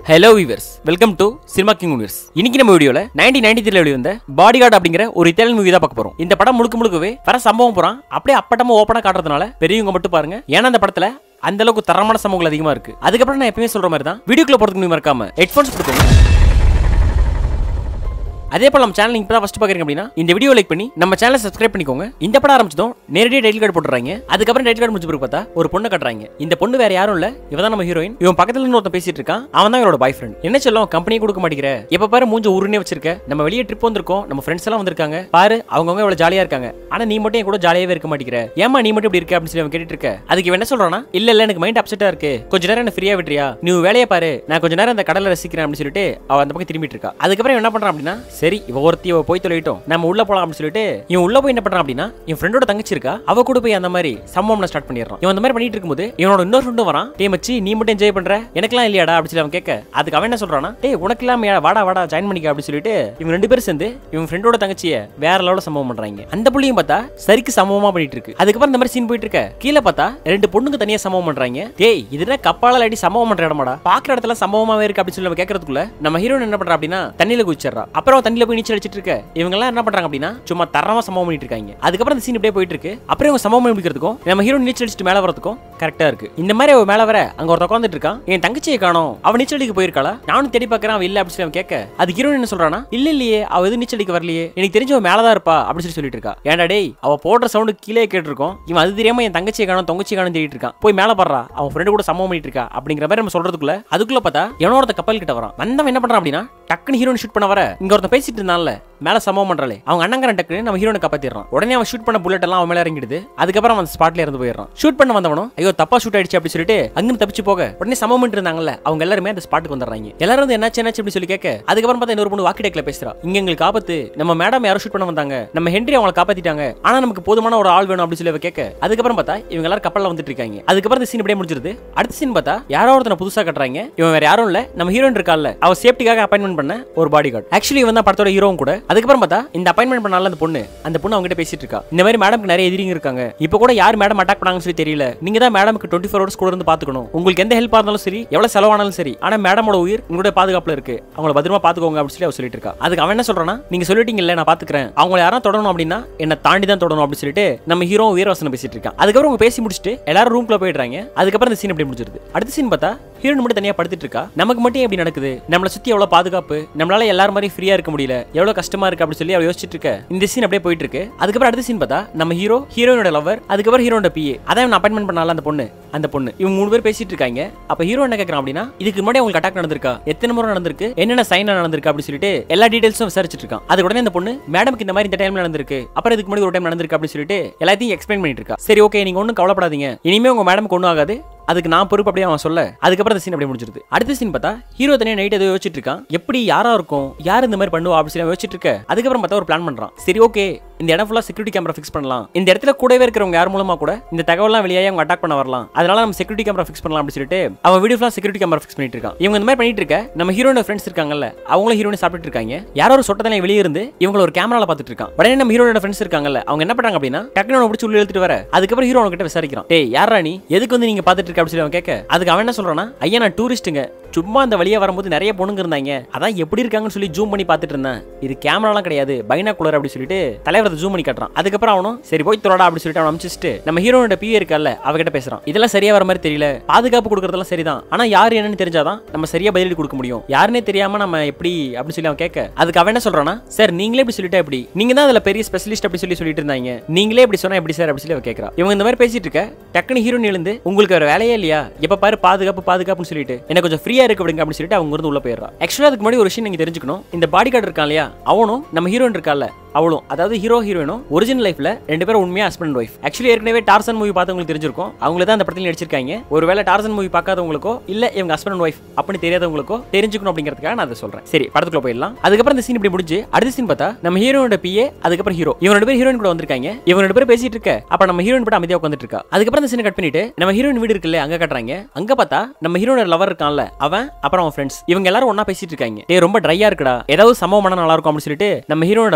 hello viewers welcome to cinema king universe இன்னைக்கு நம்ம வீடியோல நைன்டீன் நைன்டி த்ரீல வெளிவந்த பாடி கார்டு அப்படிங்கிற ஒரு இத்தாலியன் மூவி தான் பார்க்க போறோம் இந்த படம் முழுக்க முழுக்கவே வர சம்பவம் போறான் அப்படியே அப்பட்டமா ஓப்பனா காட்டுறதுனால பெரியவங்க மட்டும் பாருங்க ஏன்னா அந்த படத்துல அந்த அளவுக்கு தரமான சம்பவங்கள் அதிகமா இருக்கு அதுக்கப்புறம் நான் எப்பயுமே சொல்ற மாதிரி தான் வீடியோக்குள்ள போறதுக்கு முன்னாடி மறக்காம ஹெட்ஃபோன்ஸ் கொடுத்துங்க அதே போல நம்ம சேனல் நீங்க இப்பதான் ஃபர்ஸ்ட் பாக்குறீங்க அப்படின்னா இந்த வீடியோ லைக் பண்ணி நம்ம சேனலை சப்ஸ்கிரைப் பண்ணிக்கோங்க இந்த படம் ஆரம்பிச்சதும் நேரடியாக டைட்டில் கார்டு போட்டுறாங்க அதுக்கப்புறம் டைட்டில் கார்டு முடிச்ச பிறகு பார்த்தா ஒரு பொண்ணை கட்டுறாங்க இந்த பொண்ணு வேற யாரும் இல்ல இவ தான் நம்ம ஹீரோயின் இவன் பக்கத்துல இருந்து ஒருத்தன் பேசிட்டு இருக்கான் அவன் தான் இவரோட பாய் ஃப்ரெண்ட் என்ன சொல்லும் கம்பெனி கொடுக்க மாட்டேங்கிற எப்ப பாரு மூஞ்ச உருனே வச்சிருக்க நம்ம வெளியே ட்ரிப் வந்திருக்கோம் நம்ம ஃப்ரெண்ட்ஸ் எல்லாம் வந்திருக்காங்க பாரு அவங்கவங்க இவ்வளவு ஜாலியா இருக்காங்க ஆனா நீ மட்டும் என் கூட ஜாலியாவே இருக்க மாட்டேங்கிற ஏமா நீ மட்டும் இப்படி இருக்க அப்படின்னு சொல்லி அவன் கேட்டுட்டு இருக்க அதுக்கு இவன் என்ன சொல்றானா இல்ல இல்ல எனக்கு மைண்ட் அப்செட்டா இருக்கு கொஞ்ச நேரம் என்ன ஃப்ரீயா விட்டுறியா நீ உன் வேலையை பாரு நான் கொஞ்ச நேரம் அந்த கடலை ரசிக்கிறேன் அப்படின்னு சொல்லிட்டு அவ அந்த பக்கம் திரும்பிட்டு இருக்கா அதுக்கப்புறம் இவன் என்ன பண்றான் அப்படின்னா சரி இவ ஒருத்தி இவ போய் தொலைவிட்டோம் நம்ம உள்ள போலாம் அப்படின்னு சொல்லிட்டு இவன் உள்ள போய் என்ன பண்றான் அப்படின்னா என் ஃப்ரெண்டோட தங்கச்சி இருக்கா அவ கூட போய் அந்த மாதிரி சம்பவம் ஸ்டார்ட் பண்ணிடுறான் இவன் அந்த மாதிரி பண்ணிட்டு இருக்கும்போது இவனோட இன்னொரு ஃப்ரெண்டும் வரான் டே மச்சி நீ மட்டும் என்ஜாய் பண்ற எனக்கெல்லாம் இல்லையாடா அப்படின்னு சொல்லி அவன் கேட்க அதுக்கு அவன் என்ன சொல்றானா டேய் உனக்கு இல்லாம வாடா வாடா ஜாயின் பண்ணிக்க அப்படின்னு சொல்லிட்டு இவங்க ரெண்டு பேரும் சேர்ந்து இவன் ஃப்ரெண்டோட தங்கச்சிய வேற லெவலில் சம்பவம் பண்றாங்க அந்த புள்ளியும் பார்த்தா சரிக்கு சமமா பண்ணிட்டு இருக்கு அதுக்கப்புறம் இந்த மாதிரி சீன் போயிட்டு இருக்க கீழே பார்த்தா ரெண்டு பொண்ணுங்க தனியா சம்பவம் பண்றாங்க டேய் இதுனா கப்பால அடி சம்பவம் பண்ற இடமாடா பாக்குற இடத்துல சம்பவமாவே இருக்கு அப்படின்னு சொல்லி நம்ம கேட்கறதுக்குள்ள நம்ம ஹீரோயின் என்ன பண்றா அப்படின்னா தண்ணியில குதிச்சிடுறா அப்புறம் தண்ணியில போய் நீச்சல் அடிச்சிட்டு இருக்க இவங்க எல்லாம் என்ன பண்றாங்க அப்படின்னா சும்மா தரமா சம்பவம் பண்ணிட்டு இருக்காங்க அதுக்கப்புறம் இந்த சீன் இப்படியே போயிட்டு இருக்கு அப்புறம் இவங்க சம்பவம் பண்ணி முடிக்கிறதுக்கும் நம்ம ஹீரோயின் நீச்சல் அடிச்சிட்டு மேல வரதுக்கும் கரெக்டா இருக்கு இந்த மாதிரி அவ மேல வர அங்க ஒருத்த உட்காந்துட்டு இருக்கான் என் தங்கச்சியை காணோம் அவ நீச்சல் அடிக்க போயிருக்காளா நானும் தேடி பார்க்கறேன் அவ இல்ல அப்படின்னு சொல்லி அவன் கேட்க அது ஹீரோயின் என்ன சொல்றானா இல்ல இல்லையே அவ எதுவும் நீச்சல் அடிக்க வரலையே எனக்கு தெரிஞ்ச அவ மேலதான் இருப்பா அப்படின்னு சொல்லி சொல்லிட்டு இருக்கா ஏன்டா டேய் அவ போடுற சவுண்டு கீழே கேட்டிருக்கோம் இவன் அது தெரியாம என் தங்கச்சியை காணும் தொங்கச்சி காணும் தேடிட்டு இருக்கான் போய் மேல படுறா அவன் ஃப்ரெண்டு கூட சம்பவம் பண்ணிட்டு இருக்கா அப்படிங்கிற மாதிரி நம்ம சொல்றதுக்குள்ள அதுக்குள்ள பார்த்தா எவனோ ஒருத்த கப்பல் கிட்ட வரான் வந்தவன் என்ன பண்றான் அப்படின்னா டக்குன்னு ஹீரோயின் ஷூட் பண்ண வர இங்க ஒருத்தன் பேசிட்டு இருந்தான்ல மேல சம்பவம் பண்றாளே அவங்க அண்ணங்காரன் டக்குன்னு நம்ம ஹீரோனை காப்பாத்திடுறான் உடனே அவன் ஷூட் பண்ண புல்லட் எல்லாம் அவன் மேல இறங்கிடுது அதுக்கப்புறம் அவன் ஸ்பாட்ல இருந்து போயிடுறான் ஷூட் பண்ண வந்தவனும் ஐயோ தப்பா ஷூட் ஆயிடுச்சு அப்படி சொல்லிட்டு அங்கிருந்து தப்பிச்சு போக உடனே சம்பவம் பண்ணிட்டு இருந்தாங்கல்ல அவங்க எல்லாருமே அந்த ஸ்பாட்டுக்கு வந்துடுறாங்க எல்லாரும் வந்து என்னாச்சு என்னாச்சு அப்படி சொல்லி கேட்க அதுக்கப்புறம் பார்த்தா இன்னொரு பொண்ணு வாக்கி டேக்ல பேசுறா இங்க எங்களுக்கு ஆபத்து நம்ம மேடம் யாரோ ஷூட் பண்ண வந்தாங்க நம்ம ஹென்றி அவங்களை காப்பாத்திட்டாங்க ஆனா நமக்கு போதுமான ஒரு ஆள் வேணும் அப்படி சொல்லி அவ கேட்க அதுக்கப்புறம் பார்த்தா இவங்க எல்லாரும் கப்பல்ல வந்துட்டு இருக்காங்க அதுக்கப்புறம் இந்த சீன் அப்படியே முடிஞ்சிருது அடுத்த சீன் பார்த்தா யாரோ ஒருத்தனை புதுசா கட்டுறாங்க இவன் வேற யாரும் இல்ல நம்ம ஹீரோயின் இருக்கால அவ சேஃப்டிக்காக அப்பாயின்மெண்ட் பண்ண ஒரு பாடி கார்டு ஆக்சுவலி இவன் தான் படத்தோட ஹீரோவும் கூட அதுக்கப்புறம் பார்த்தா இந்த அப்பாயின்மெண்ட் பண்ணால அந்த பொண்ணு அந்த பொண்ணு அவங்க கிட்ட பேசிட்டு இருக்கா இந்த மாதிரி மேடம்க்கு நிறைய எதிரிங்க இருக்காங்க இப்போ கூட யார் மேடம் அட்டாக் பண்ணாங்கன்னு சொல்லி தெரியல நீங்க தான் மேடம்க்கு டுவெண்ட்டி ஃபோர் ஹவர்ஸ் கூட இருந்து பாத்துக்கணும் உங்களுக்கு எந்த ஹெல்ப் இருந்தாலும் சரி எவ்வளவு செலவானாலும் சரி ஆனா மேடமோட உயிர் உங்களுடைய பாதுகாப்புல இருக்கு அவங்கள பத்திரமா பாத்துக்கோங்க அப்படின்னு சொல்லி அவ சொல்லிட்டு இருக்கா அதுக்கு அவன் என்ன சொல்றானா நீங்க சொல்லிட்டீங்கல்ல நான் பாத்துக்கிறேன் அவங்கள யாரும் தொடரணும் அப்படின்னா என்ன தாண்டி தான் தொடரணும் அப்படின்னு சொல்லிட்டு நம்ம ஹீரோ வீரவசனம் பேசிட்டு இருக்கான் அதுக்கப்புறம் அவங்க பேசி முடிச்சுட்டு எல்லாரும் ரூம்ல போயிடுறாங்க அதுக்கப்புறம் இந்த சீன் அப்படி முடிஞ்சிருது அடுத்த சீன் பார்த்தா ஹீரோயின் மட்டும் தனியா படுத்துட்டு இருக்கா நமக்கு மட்டும் எப்படி நடக்குது நம்மளை சுத்தி எவ்வளவு பாதுகாப்பு நம்மளால எல்லாரும் மாதிரி ஃப்ரீயா இருக்க முடியல எவ்வளவு கஷ்டமா இருக்கு அப்படின்னு சொல்லி அவ யோசிச்சுட்டு இருக்க இந்த சீன் அப்படியே போயிட்டு இருக்கு அதுக்கப்புறம் அடுத்த சீன் பார்த்தா நம்ம ஹீரோ ஹீரோனோட லவர் அதுக்கப்புறம் ஹீரோட பிஏ அதான் அப்பாயின்மெண்ட் பண்ணால அந்த பொண்ணு அந்த பொண்ணு இவங்க மூணு பேர் பேசிட்டு இருக்காங்க அப்ப ஹீரோ என்ன கேக்குறான் அப்படின்னா இதுக்கு முன்னாடி உங்களுக்கு அட்டாக் நடந்திருக்கா எத்தனை முறை நடந்திருக்கு என்னென்ன சைன் நடந்திருக்கு அப்படின்னு சொல்லிட்டு எல்லா டீடைல்ஸும் விசாரிச்சிட்டு இருக்கான் அது உடனே அந்த பொண்ணு மேடம்க்கு இந்த மாதிரி இந்த டைம்ல நடந்திருக்கு அப்புறம் இதுக்கு முன்னாடி ஒரு டைம் நடந்திருக்கு அப்படின்னு சொல்லிட்டு எல்லாத்தையும் எக்ஸ்பிளைன் பண்ணிட்டு இருக்கா சரி ஓகே நீங்க ஒன்றும் கவலைப்படாதீங்க இனிமே உங்க மேடம்க்கு ஒன்றும் ஆகாது அதுக்கு நான் பொறுப்பு அப்படியே அவன் சொல்ல அதுக்கப்புறம் அந்த சீன் அப்படியே முடிஞ்சிருது அடுத்த சீன் பார்த்தா ஹீரோ தனியா நைட் ஏதோ யோசிச்சுட்டு இருக்கான் எப்படி யாரா இருக்கும் யார் இந்த மாதிரி பண்ணுவா அப்படின்னு சொல்லி அவன் யோசிச்சுட்டு இருக்க அதுக்கப்புறம் பார்த்தா ஒரு பிளான் பண்றான் சரி ஓகே இந்த இடம் ஃபுல்லா செக்யூரிட்டி கேமரா ஃபிக்ஸ் பண்ணலாம் இந்த இடத்துல கூடவே இருக்கிறவங்க யார் மூலமா கூட இந்த தகவலாம் வெளியாகி அவங்க அட்டாக் பண்ண வரலாம் அதனால நம்ம செக்யூரிட்டி கேமரா ஃபிக்ஸ் பண்ணலாம் அப்படின்னு சொல்லிட்டு அவன் வீடியோ ஃபுல்லா செக்யூரிட்டி கேமரா ஃபிக்ஸ் பண்ணிட்டு இருக்கான் இவங்க இந்த மாதிரி பண்ணிட்டு இருக்க நம்ம ஹீரோட ஃப்ரெண்ட்ஸ் இருக்காங்கல்ல அவங்களும் ஹீரோனை சாப்பிட்டு இருக்காங்க யாரோ ஒரு சொட்டத்தலை வெளியே இருந்து இவங்கள ஒரு கேமரால பார்த்துட்டு இருக்கான் உடனே நம்ம ஹீரோட ஃப்ரெண்ட்ஸ் இருக்காங்கல்ல அவங்க என்ன பண்றாங்க அப்படின்னா டக்குனு பிடிச்சி உள்ள இழுத்துட்டு வர அதுக்கப்புறம் ஹீரோ கிட்ட விசாரிக்கிறான் டேய் யாரா நீ எதுக்கு வந்து நீங்க பார்த்துட்டு இருக்க அப்படின்னு சொல்லி அவன் கேட்க அதுக்கு அவன் என்ன சொல்றானா ஐயா நான் டூரிஸ்ட்டுங்க சும்மா அந்த வழியா வரும்போது நிறைய பொண்ணுங்க இருந்தாங்க அதான் எப்படி இருக்காங்கன்னு சொல்லி ஜூம் பண்ணி பார்த்துட்டு இருந்தேன் இது கேமராலாம் கிடையாது பைனாகுலர் அப்படி சொல்லிட்டு தலைவர் ஜூம் பண்ணி காட்டுறான் அதுக்கப்புறம் அவனும் சரி போய் தொடாடா அப்படி சொல்லிட்டு அவன் அனுப்பிச்சிட்டு நம்ம ஹீரோனோட பிஏ இருக்கல்ல அவகிட்ட பேசுறான் இதெல்லாம் சரியா வர மாதிரி தெரியல பாதுகாப்பு கொடுக்கறதெல்லாம் சரிதான் ஆனா யார் என்னன்னு தெரிஞ்சாதான் நம்ம சரியா பதிலடி கொடுக்க முடியும் யாருன்னே தெரியாம நம்ம எப்படி அப்படின்னு சொல்லி அவன் கேட்க அதுக்கு அவன் என்ன சொல்றானா சார் நீங்களே இப்படி சொல்லிட்டா எப்படி நீங்க தான் அதுல பெரிய ஸ்பெஷலிஸ்ட் அப்படி சொல்லி சொல்லிட்டு இருந்தாங்க நீங்களே இப்படி சொன்னா எப்படி சார் அப்படி சொல்லி அவன் கேட்கறா இவங்க இந்த மாதிரி பேசிட்டு இருக்க டக்குனு ஹீரோன் எழுந்து உங்களுக்கு வேற வேலையே இல்லையா எப்ப பாரு பாதுகாப்பு பாதுகாப்புன்னு சொல்லிட்டு எனக்கு கொஞ்சம் ஃப்ரீயா இருக்கு அப்படிங்க அப்படின்னு சொல்லிட்டு அவங்க இருந்து உள்ள போயிடுறா ஆக்சுவலா அதுக்கு முன்னாடி ஒரு விஷயம் நீங்க தெரிஞ்சுக்கணும் இந்த பாடி கார்டு இருக்கான் இல்லையா அவனும் நம்ம ஹீரோயின் இருக்கால அவளும் அதாவது ஹீரோ ஹீரோயினும் ஒரிஜினல் லைஃப்ல ரெண்டு பேரும் உண்மையா ஹஸ்பண்ட் ஒய்ஃப் ஆக்சுவலி ஏற்கனவே டார்சன் மூவி பார்த்தவங்களுக்கு தெரிஞ்சிருக்கும் அவங்கள தான் அந்த படத்தில் நடிச்சிருக்காங்க ஒருவேளை டார்சன் மூவி பார்க்காதவங்களுக்கோ இல்ல இவங்க ஹஸ்பண்ட் ஒய்ஃப் அப்படின்னு தெரியாதவங்களுக்கோ தெரிஞ்சுக்கணும் அப்படிங்கிறதுக்காக நான் அதை சொல்றேன் சரி படத்துக்குள்ள போயிடலாம் அதுக்கப்புறம் இந்த சீன் இப்படி முடிஞ்சு அடுத்த சீன் பார்த்தா நம்ம ஹீரோனோட பிஏ அதுக்கப்புறம் ஹீரோ இவங்க ரெண்டு பேர் ஹீரோயின் கூட வந்திருக்காங்க இவங்க ரெண்டு பேரும் பேசிட்டு இருக்க அப்ப நம்ம ஹீரோயின் படம் அமைதியா உட்காந்துட்டு இருக்கா அதுக்கப்புறம் இந்த சீனை கட் பண்ணிட்டு நம்ம ஹீரோயின் வீடு இருக்குல்ல அங்க கட்டுறாங்க அங்க பார்த்தா நம்ம ஹீரோனோட லவர் இருக்கான்ல அவன் அப்புறம் அவன் ஃப்ரெண்ட்ஸ் இவங்க எல்லாரும் ஒண்ணா பேசிட்டு இருக்காங்க டேய் ரொம்ப ட்ரையா இருக்குடா ஏதாவது சம்பவம் பண்ணா நல்லா இருக்கும் அப்படின்னு சொல்லிட்டு நம்ம ஹீரோனோட பாய் ஃப்ரெண்ட் சொல்றான்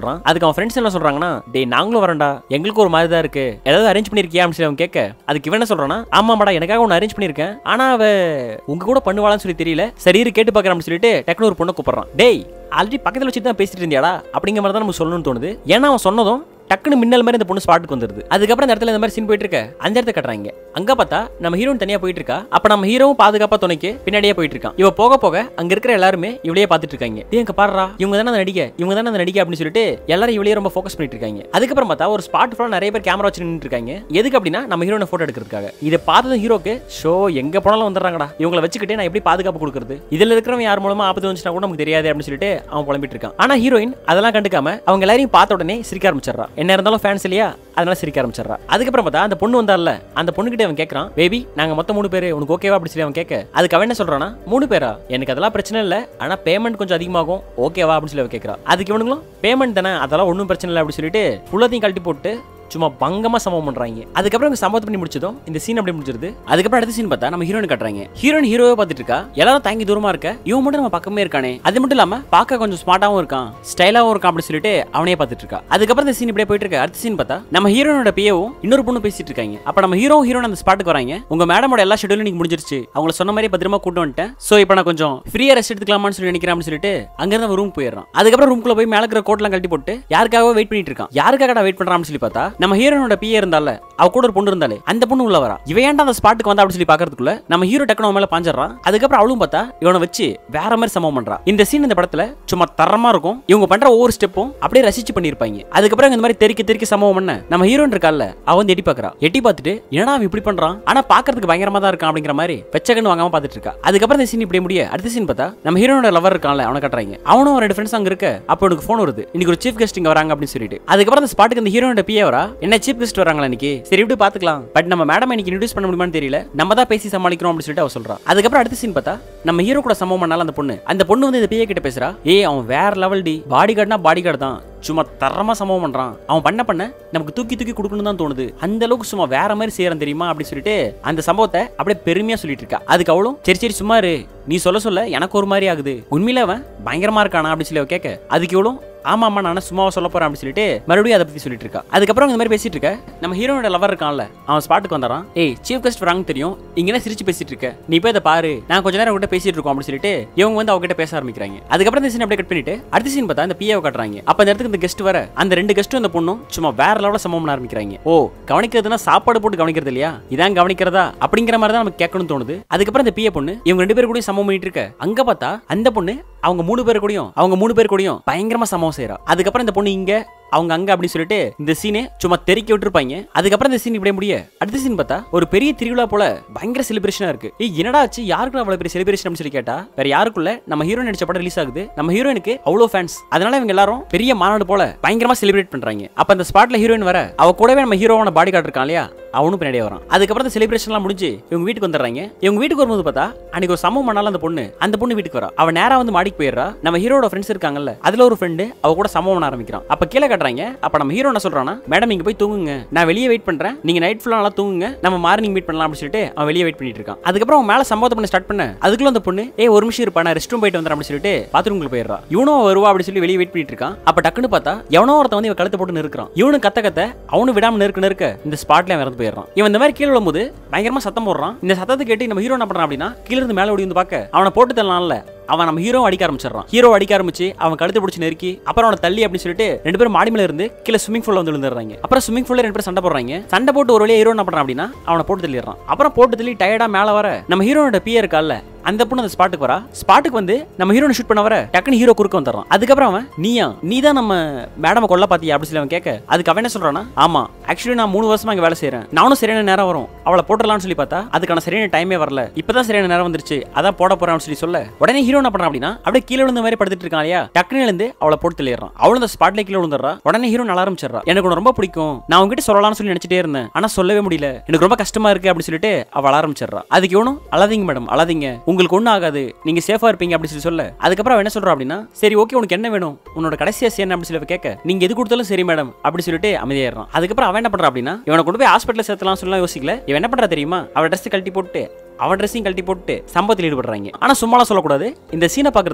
சொல்றான் அதுக்கு அவன் ஃப்ரெண்ட்ஸ் என்ன சொல்றாங்கன்னா டேய் நாங்களும் வரேன்டா எங்களுக்கு ஒரு மாதிரி தான் இருக்கு ஏதாவது அரேஞ்ச் பண்ணிருக்கியா அப்படின்னு சொல்லி அவன் கேட்க அதுக்கு இவன் என்ன சொல்றானா ஆமாமாடா எனக்காக ஒன்று அரேஞ்ச் பண்ணிருக்கேன் ஆனா அவ உங்க கூட பண்ணுவாளான்னு சொல்லி தெரியல சரி இரு கேட்டு பார்க்கறேன் அப்படின்னு சொல்லிட்டு டக்குனு ஒரு பொண்ணை கூப்பிடுறான் டேய் ஆல்ரெடி பக்கத்துல வச்சுட்டு தான் பேசிட்டு இருந்தியாடா அப்படிங்கிற மாதிரி தான் நமக்கு சொல்லணும்னு தோணுது ஏன்னா அவன் சொன்னதும் டக்குனு மின்னல் மாதிரி இந்த பொண்ணு ஸ்பாட்டுக்கு வந்துருது அதுக்கப்புறம் இந்த இடத்துல இந்த மாதிரி சீன் போயிட்டு இருக்க அந்த இடத்த கட்டுறாங்க அங்க பார்த்தா நம்ம ஹீரோயின் தனியா போயிட்டு இருக்கா அப்ப நம்ம ஹீரோவும் பாதுகாப்பா துணைக்கு பின்னாடியே போயிட்டு இருக்கான் இவ போக போக அங்க இருக்கிற எல்லாருமே இவளையே பார்த்துட்டு இருக்காங்க டேய் எங்க பாடுறா இவங்க தானே அந்த நடிகை இவங்க தானே அந்த நடிகை அப்படின்னு சொல்லிட்டு எல்லாரும் இவளையே ரொம்ப ஃபோக்கஸ் பண்ணிட்டு இருக்காங்க அதுக்கப்புறம் பார்த்தா ஒரு ஸ்பாட் ஃபுல்லா நிறைய பேர் கேமரா வச்சு நின்னுட்டு இருக்காங்க எதுக்கு அப்படின்னா நம்ம ஹீரோனை போட்டோ எடுக்கிறதுக்காக இதை பார்த்ததும் ஹீரோக்கு ஷோ எங்க போனாலும் வந்துடுறாங்கடா இவங்களை வச்சுக்கிட்டு நான் எப்படி பாதுகாப்பு கொடுக்குறது இதுல இருக்கிறவன் யார் மூலமா ஆபத்து வந்துச்சுனா கூட நமக்கு தெரியாது அப்படின்னு சொல்லிட்டு அவன் புலம்பிட்டு இருக்கான் ஆனா ஹீரோயின் அதெல்லாம் கண்டுக்காம அவங்க எல்லாரையும் பார்த்த உடனே சிரிக்க ஆரம்பிச்சிடறா என்ன இருந்தாலும் ஃபேன்ஸ் இல்லையா அதனால சிரிக்க ஆரம்பிச்சிடறா அதுக்கப்புறம் பார்த்தா அந்த பொண்ணு வந்தால அந்த பொண்ணுகிட்ட அவன் கேட்கறான் பேபி நாங்க மொத்தம் மூணு பேர் உனக்கு ஓகேவா அப்படி சொல்லி அவன் கேட்க அதுக்கு அவன் என்ன சொல்றானா மூணு பேரா எனக்கு அதெல்லாம் பிரச்சனை இல்லை ஆனா பேமெண்ட் கொஞ்சம் அதிகமாகும் ஓகேவா அப்படின்னு சொல்லி அவன் கேட்கறா அதுக்கு இவனுங்களும் பேமெண்ட் தானே அதெல்லாம் ஒன்றும் பிரச்சனை இல்லை அப்படி சொல்லிட்டு ஃபுல்லாத்தையும் கழட்டி போட்டு சும்மா பங்கமா சம்பவம் பண்றாங்க அதுக்கப்புறம் இவங்க சம்பவத்தை பண்ணி முடிச்சதும் இந்த சீன் அப்படியே முடிஞ்சிருது அதுக்கப்புறம் அடுத்த சீன் பார்த்தா நம்ம ஹீரோயின் காட்டுறாங்க ஹீரோயின் ஹீரோவை பார்த்துட்டு இருக்கா எல்லாரும் தாங்கி தூரமா இருக்க இவன் மட்டும் நம்ம பக்கமே இருக்கானே அது மட்டும் இல்லாம பார்க்க கொஞ்சம் ஸ்மார்ட்டாவும் இருக்கான் ஸ்டைலாவும் இருக்கான் அப்படின்னு சொல்லிட்டு அவனே பார்த்துட்டு இருக்கா அதுக்கப்புறம் இந்த சீன் இப்படியே போயிட்டு இருக்க அடுத்த சீன் பார்த்தா நம்ம ஹீரோனோட பியவும் இன்னொரு பொண்ணு பேசிட்டு இருக்காங்க அப்ப நம்ம ஹீரோ ஹீரோன் அந்த ஸ்பாட்டுக்கு வராங்க உங்க மேடமோட எல்லா ஷெடியூலும் நீங்க முடிஞ்சிருச்சு அவங்கள சொன்ன மாதிரி பத்திரமா கூட்டு வந்துட்டேன் சோ இப்போ நான் கொஞ்சம் ஃப்ரீயா ரெஸ்ட் எடுத்துக்கலாமான்னு சொல்லி நினைக்கிறேன் அப்படின்னு சொல்லிட்டு அங்க இருந்து ரூம் போயிடுறான் அதுக்கப்புறம் ரூம்குள்ள போய் மேல இருக்கிற கோட்லாம் கழட்டி போட்டு யாருக்காக வெயிட் பண்ணிட்டு இருக்கான் யாருக்காக வெயிட் பண்றான்னு சொல்லி பார்த்தா நம்ம ஹீரோனோட பிஏ இருந்தால அவ கூட ஒரு பொண்ணு இருந்தாலே அந்த பொண்ணு உள்ள வரா இவ ஏன்டா அந்த ஸ்பாட்டுக்கு வந்தா அப்படின்னு சொல்லி பாக்குறதுக்குள்ள நம்ம ஹீரோ டக்குனு அவன் மேல பாஞ்சிடறான் அதுக்கப்புறம் அவளும் பார்த்தா இவனை வச்சு வேற மாதிரி சம்பவம் பண்றா இந்த சீன் இந்த படத்துல சும்மா தரமா இருக்கும் இவங்க பண்ற ஒவ்வொரு ஸ்டெப்பும் அப்படியே ரசிச்சு பண்ணிருப்பாங்க அதுக்கப்புறம் இந்த மாதிரி தெறிக்க தெறிக்க சம்பவம் பண்ண நம்ம ஹீரோன் இருக்கால அவ வந்து எட்டி பாக்குறா எட்டி பார்த்துட்டு என்னடா அவன் இப்படி பண்றான் ஆனா பாக்குறதுக்கு பயங்கரமா தான் இருக்கான் அப்படிங்கிற மாதிரி வெச்சகன்னு வாங்காம பார்த்துட்டு இருக்கா அதுக்கப்புறம் இந்த சீன் இப்படி முடிய அடுத்த சீன் பார்த்தா நம்ம ஹீரோனோட லவர் இருக்கான்ல அவனை கட்டுறாங்க அவனும் ரெண்டு ஃப்ரெண்ட்ஸ் அங்க இருக்க அப்போ எனக்கு ஃபோன் வருது இன்னைக்கு ஒரு சீஃப் கெஸ்ட் இங்க வராங்க அப்படின்னு சொல்லிட்டு அதுக்கப்புறம் அந்த ஸ்பாட்டுக்கு இந்த ஹீரோனோட பிஏ வரா என்ன சீஃப் கெஸ்ட் வராங்களா இன்னைக்கு சரி இப்படி பாத்துக்கலாம் பட் நம்ம மேடம் இன்னைக்கு இன்ட்ரூஸ் பண்ண முடியுமான்னு தெரியல நம்ம தான் பேசி சமாளிக்கிறோம் அப்படின்னு சொல்லிட்டு அவ சொல்றா அதுக்கப்புறம் அடுத்த சீன் பார்த்தா நம்ம ஹீரோ கூட சம்பவம் பண்ணால அந்த பொண்ணு அந்த பொண்ணு வந்து இந்த பிஏ கிட்ட பேசுறா ஏய் அவன் வேற லெவல் டி பாடி கார்டுனா பாடி கார்டு தான் சும்மா தரமா சம்பவம் பண்றான் அவன் பண்ண பண்ண நமக்கு தூக்கி தூக்கி கொடுக்கணும் தான் தோணுது அந்த அளவுக்கு சும்மா வேற மாதிரி செய்யறான் தெரியுமா அப்படின்னு சொல்லிட்டு அந்த சம்பவத்தை அப்படியே பெருமையா சொல்லிட்டு இருக்கா அதுக்கு அவளும் சரி சரி சும்மா இரு நீ சொல்ல சொல்ல எனக்கு ஒரு மாதிரி ஆகுது உண்மையில அவன் பயங்கரமா இருக்கானா அப்படின்னு சொல்லி அவ கேட்க அதுக்கு இவளும் ஆமா ஆமா நான் சும்மாவா சொல்ல போறேன் அப்படின்னு சொல்லிட்டு மறுபடியும் அதை பத்தி சொல்லிட்டு இருக்கா அதுக்கப்புறம் இந்த மாதிரி பேசிட்டு இருக்க நம்ம ஹீரோனோட லவர் இருக்கான்ல அவன் ஸ்பாட்டுக்கு வந்தாரான் ஏய் சீஃப் கெஸ்ட் வராங்கன்னு தெரியும் இங்க என்ன சிரிச்சு பேசிட்டு இருக்க நீ போய் இதை பாரு நான் கொஞ்ச நேரம் கிட்ட பேசிட்டு இருக்கோம் அப்படின்னு சொல்லிட்டு இவங்க வந்து அவகிட்ட பேச ஆரம்பிக்கிறாங்க அதுக்கப்புறம் இந்த சீன் அப்படியே கட் பண்ணிட்டு அடுத்த சீன் பார்த்தா இந்த பிஏவை காட்டுறாங்க அப்ப அந்த இடத்துக்கு இந்த கெஸ்ட் வர அந்த ரெண்டு கெஸ்ட்டும் இந்த பொண்ணும் சும்மா வேற லெவலில் சம்பவம் பண்ண ஆரம்பிக்கிறாங்க ஓ கவனிக்கிறதுனா சாப்பாடு போட்டு கவனிக்கிறது இல்லையா இதான் கவனிக்கிறதா அப்படிங்கிற மாதிரி தான் நமக்கு கேட்கணும்னு தோணுது அதுக்கப்புறம் இந்த பிஏ பொண்ணு இவங்க ரெண்டு பேரும் கூட சம்பவம் பண்ணிட்டு இருக்க அங்க பார்த்தா அந்த பொண்ணு அவங்க மூணு பேர் கூடயும் அவங்க மூணு பேர் கூடயும் பயங்கரமா சம்பவம் செய்யறா அதுக்கப்புறம் இந்த பொண்ணு இங்க அவங்க அங்க அப்படின்னு சொல்லிட்டு இந்த சீனே சும்மா தெறிக்க விட்டுருப்பாங்க அதுக்கப்புறம் இந்த சீன் இப்படியே முடிய அடுத்த சீன் பார்த்தா ஒரு பெரிய திருவிழா போல பயங்கர செலிப்ரேஷனா இருக்கு ஏய் என்னடா ஆச்சு யாருக்கு அவ்வளவு பெரிய செலிப்ரேஷன் அப்படின்னு சொல்லி கேட்டா வேற யாருக்குள்ள நம்ம ஹீரோயின் நடிச்ச படம் ரிலீஸ் ஆகுது நம்ம ஹீரோயினுக்கு அவ்வளவு ஃபேன்ஸ் அதனால இவங்க எல்லாரும் பெரிய மாநாடு போல பயங்கரமா செலிப்ரேட் பண்றாங்க அப்ப அந்த ஸ்பாட்ல ஹீரோயின் வர அவ கூடவே நம்ம ஹீரோவான பாடி கார்டு இருக்கான் இல்லையா அவனும் பின்னாடியே வரான் அதுக்கப்புறம் இந்த செலிப்ரேஷன்லாம் முடிஞ்சு இவங்க வீட்டுக்கு வந்துடுறாங்க இவங்க வீட்டுக்கு வரும்போது பார்த்தா அன்னைக்கு ஒரு சம்பவம் பண்ணாலும் அந்த பொண்ணு அந்த பொண்ணு வீட்டுக்கு வரா அவ நேரா வந்து மாடிக்கு போயிடுறா நம்ம ஹீரோட ஃப்ரெண்ட்ஸ் இருக்காங்கல்ல அதுல ஒரு ஃப்ரெண்டு அவ கூட சம்பவம் பண்ண ஆரம்பிக்கிறான் அப்ப கீழே கட்டுறாங்க அப்ப நம்ம ஹீரோ என்ன சொல்றானா மேடம் நீங்க போய் தூங்குங்க நான் வெளியே வெயிட் பண்றேன் நீங்க நைட் ஃபுல்லா நல்லா தூங்குங்க நம்ம மார்னிங் மீட் பண்ணலாம் அப்படின்னு சொல்லிட்டு அவன் வெளியே வெயிட் பண்ணிட்டு இருக்கான் அதுக்கப்புறம் அவன் மேல சம்பவத்தை பண்ண ஸ்டார்ட் பண்ண அதுக்குள்ள அந்த பொண்ணு ஏ ஒரு நிமிஷம் இருப்பா நான் ரெஸ்ட் ரூம் போயிட்டு வந்துறேன் அப்படின்னு சொல்லிட்டு பாத்ரூம்குள்ள போயிடுறா இவனும் வருவா அப்படின்னு சொல்லி வெளியே வெயிட் பண்ணிட்டு இருக்கான் அப்ப டக்குன்னு பார்த்தா எவனோ ஒருத்தன் வந்து இவன் கழுத்தை போட்டு நிற்கிறான் இவனு கத்த கத்த அவனு விடாம நிற்க நிற்க இந்த ஸ்பாட்ல இறந்து போயிடுறான் இவன் இந்த மாதிரி கீழே விழும்போது பயங்கரமா சத்தம் போடுறான் இந்த சத்தத்தை கேட்டு நம்ம ஹீரோ என்ன பண்றான் அப்படின்னா கீழ இருந்து மேல ஓடி வந்து பார்க்க அவனை போட்டு தரலாம்ல அவன் நம்ம ஹீரோ அடிக்க ஆரம்பிச்சிடறான் ஹீரோ அடிக்க ஆரம்பிச்சு அவன் கழுத்து பிடிச்சி நெருக்கி அப்புறம் அவனை தள்ளி அப்படின்னு சொல்லிட்டு ரெண்டு பேரும் மாடி மேல இருந்து கீழே ஸ்விமிங் பூல்ல வந்து விழுந்துடுறாங்க அப்புறம் ஸ்விமிங் பூல்ல ரெண்டு பேரும் சண்டை போடுறாங்க சண்டை போட்டு ஒரு வழியா ஹீரோ என்ன பண்றான் அப்படின்னா அவனை போட்டு தள்ளிடுறான் அப்புறம் போட்டு தள்ளி டயர்டா மேல வர நம்ம ஹீரோனோட பிஏ இருக்கால அந்த பொண்ணு அந்த ஸ்பாட்டுக்கு வரா ஸ்பாட்டுக்கு வந்து நம்ம ஹீரோனை ஷூட் பண்ண வர டக்குனு ஹீரோ குறுக்க வந்துடுறான் அதுக்கப்புறம் அவன் நீயா நீ தான் நம்ம மேடம் கொல்ல பாத்தியா அப்படின்னு சொல்லி அவன் கேட்க அதுக்கு அவன் என்ன சொல்றானா ஆமா ஆக்சுவலி நான் மூணு வருஷமா இங்க வேலை செய்றேன் நானும் சரியான நேரம் வரும் அவளை போட்டுடலாம்னு சொல்லி பார்த்தா அதுக்கான சரியான டைமே வரல இப்பதான் சரியான நேரம் வந்துருச்சு அதான் போட போறான்னு சொல்லி சொல்ல உடனே ஹீரோ என்ன பண்றான் அப்படின்னா அப்படியே கீழே விழுந்த மாதிரி படுத்துட்டு இருக்கான் இல்லையா டக்குனு இருந்து அவளை போட்டு தள்ளிடுறான் அவளும் அந்த ஸ்பாட்ல கீழே விழுந்துடுறா உடனே ஹீரோ நல்லா ஆரம்பிச்சிடறா எனக்கு உன்னை ரொம்ப பிடிக்கும் நான் உங்ககிட்ட சொல்லலாம்னு சொல்லி நினைச்சிட்டே இருந்தேன் ஆனா சொல்லவே முடியல எனக்கு ரொம்ப கஷ்டமா இருக்கு அப்படின்னு சொல்லிட்டு அவள் ஆரம்பிச்சிடறா அதுக்கு இவனும் அழாதீங்க மேடம் அழாதீங்க உங்களுக்கு ஒன்றும் ஆகாது நீங்க சேஃபா இருப்பீங்க அப்படின்னு சொல்லி சொல்ல அதுக்கப்புறம் அவன் என்ன சொல்றான் அப்படின்னா சரி ஓகே உனக்கு என்ன வேணும் உன்னோட கடைசி ஆசை என்ன அப்படின்னு சொல்லி அவ கேட்க நீங்க எது கொடுத்தாலும் சரி மேடம் அப்படி சொல்லிட்டு அமைதியாயிடுறான் அதுக்கப்புறம் அவன் என்ன பண்றான் அப்படின்னா இவனை கொண்டு போய் ஹாஸ்பிட்டல் சேர்த்தலாம் சொல்லலாம் யோசிக்கல இவன் என்ன பண்றா தெரியுமா அவன் ட்ரெஸ் கழட்டி போட்டு அவன் ட்ரெஸ்ஸையும் கழட்டி போட்டு சம்பவத்தில் ஈடுபடுறாங்க ஆனா சும்மாலாம் சொல்லக்கூடாது இந்த சீனை பார்க்கறதுக்கு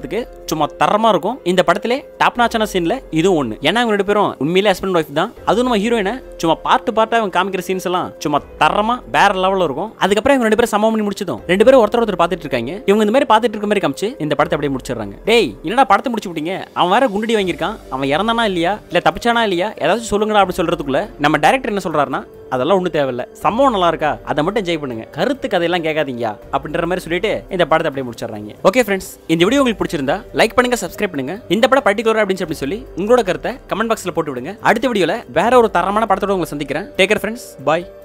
சும்மா தரமா இருக்கும் இந்த படத்திலே டாப் நாச்சான சீன்ல இதுவும் ஒண்ணு ஏன்னா இவங்க ரெண்டு பேரும் உண்மையிலே ஹஸ்பண்ட் ஒய்ஃப் தான் அதுவும் நம்ம ஹீரோயினை சும்மா பார்ட்டு பார்ட்டா அவங்க காமிக்கிற சீன்ஸ் எல்லாம் சும்மா தரமா வேற லெவல்ல இருக்கும் அதுக்கப்புறம் இவங்க ரெண்டு பேரும் சமம் பண்ணி முடிச்சதும் ரெண்டு பேரும் ஒருத்தர் ஒருத்தர் பார்த்துட்டு இருக்காங்க இவங்க இந்த மாதிரி பார்த்துட்டு இருக்க மாதிரி காமிச்சு இந்த படத்தை அப்படியே முடிச்சிடுறாங்க டேய் என்னடா படத்தை முடிச்சு விட்டீங்க அவன் வேற குண்டடி வாங்கியிருக்கான் அவன் இறந்தானா இல்லையா இல்ல தப்பிச்சானா இல்லையா ஏதாச்சும் சொல்லுங்கடா அப்படி சொல்றதுக்குள்ள நம்ம டைரக்டர் என்ன சொல்றாருன்னா அதெல்லாம் ஒன்றும் தேவையில்ல சம்பவம் நல்லா இருக்கா அதை மட்டும் என்ஜாய் பண்ணுங்க கருத்து கதையெல்லாம் கேட்காதீங்க அப்படின்ற மாதிரி சொல்லிட்டு இந்த படத்தை அப்படியே முடிச்சிடுறாங்க ஓகே ஃப்ரெண்ட்ஸ் இந்த வீடியோ உங்களுக்கு பிடிச்சிருந்தா லைக் பண்ணுங்க சப்ஸ்கிரைப் பண்ணுங்க இந்த படம் பர்டிகுலர் அப்படின்னு சொல்லி சொல்லி உங்களோட கருத்தை கமெண்ட் பாக்ஸ்ல போட்டு விடுங்க அடுத்த வீடியோல வேற ஒரு தரமான படத்தோட உங்களை சந்திக்கிறேன் டேக்கர் ஃப்ரெண்ட்ஸ் பாய்